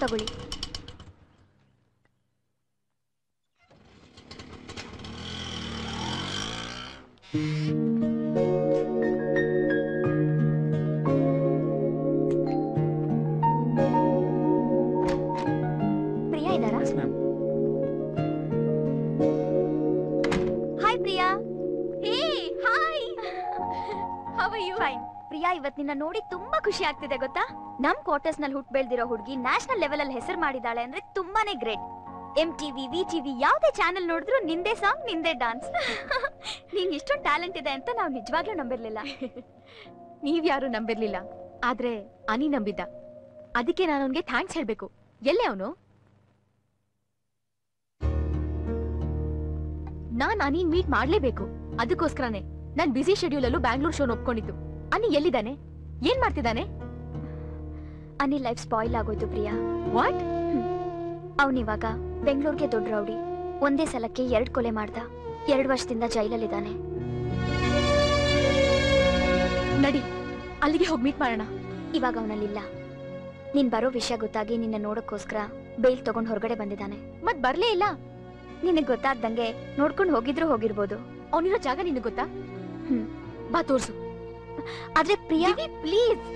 ತಗೊಳ್ಳಿ ಪ್ರಿಯಾ ಇದ್ದಾರಾ hi Priya hey hi how are you fine Priya ಇವತ್ ನಿನ್ನ ನೋಡಿ ತುಂಬಾ ಖುಷಿ ಆಗ್ತಿದೆ ಗೊತ್ತಾ ನಮ್ ಕ್ವಾರ್ಟರ್ಸ್ ನಲ್ಲಿ ಹುಟ್ಟು ಬೆಳ್ದಿರೋ ಹುಡುಗಿ ನ್ಯಾಷನಲ್ ಲೆವೆಲ್ ಅಲ್ಲಿ ಹೆಸರು ಮಾಡಿದಾಳೆ ಅಂದ್ರೆ ತುಂಬಾನೇ great M TV V TV ಯಾವ್ದೇ ಚಾನೆಲ್ ನೋಡಿದ್ರು ನಿಂದೇ ಸಾಂಗ್ ನಿಂದೇ ಡಾನ್ಸ್ ನಿಂಗೆ ಇಷ್ಟೊಂದು ಟ್ಯಾಲೆಂಟ್ ಇದೆ ಅಂತ ನಾವು ನಿಜವಾಗ್ಲೂ ನಂಬಿರ್ಲಿಲ್ಲ ನೀವ್ಯಾರು ನಂಬಿರ್ಲಿಲ್ಲ ಆದ್ರೆ ಅನಿ ನಂಬಿದ್ದ ಅದಕ್ಕೆ ನಾನು ಅವನ್ಗೆ ಥ್ಯಾಂಕ್ಸ್ ಹೇಳ್ಬೇಕು ಎಲ್ಲೇ ಅವನು ನಾನ್ ಅನಿ ಮೀಟ್ ಮಾಡ್ಲೇಬೇಕು ಅದಕ್ಕೋಸ್ಕರನೇ ನಾನ್ ಬಿಸಿ ಶೆಡ್ಯೂಲ್ ಅಲ್ಲೂ ಬ್ಯಾಂಗ್ಳೂರ್ ಶೋನ್ ಒಪ್ಕೊಂಡಿದ್ದು ಅನಿ ಎಲ್ಲಿದ್ದಾನೆ ಏನ್ ಮಾಡ್ತಿದ್ದಾನೆ ಅನಿ ಲೈಫ್ ಸ್ಪಾಯ್ಲ್ ಆಗೋಯ್ತು ಪ್ರಿಯಾ ವಾಟ್ ಅವನಿವಾಗ ಬೆಂಗಳೂರಿಗೆ ದೊಡ್ಡ ರೌಡಿ ಒಂದೇ ಸಲಕ್ಕೆ ಎರಡ್ ಕೊಲೆ ಮಾಡ್ದ ಎರಡ್ ವರ್ಷದಿಂದ ಜೈಲಲ್ಲಿದ್ದಾನೆ ನಡಿ ಅಲ್ಲಿಗೆ ಹೋಗಿ ಮೀಟ್ ಮಾಡೋಣ ಇವಾಗ ಅವನಲ್ಲಿಲ್ಲ ನೀನ್ ಬರೋ ವಿಷಯ ಗೊತ್ತಾಗಿ ನಿನ್ನ ನೋಡಕ್ಕೋಸ್ಕರ ಬೇಲ್ ತಗೊಂಡ್ ಹೊರಗಡೆ ಬಂದಿದ್ದಾನೆ ಮತ್ ಬರ್ಲೇ ಇಲ್ಲ ನಿನಗ್ ಗೊತ್ತಾಗ್ದಂಗೆ ನೋಡ್ಕೊಂಡು ಹೋಗಿದ್ರು ಹೋಗಿರ್ಬೋದು ಅವನಿರೋ ಜಾಗ ನಿನಗ್ ಗೊತ್ತಾ ಹ್ಮ್. ಬಾ ತೋರ್ಸು ಆದ್ರೆ ಪ್ರಿಯಾ ಪ್ಲೀಸ್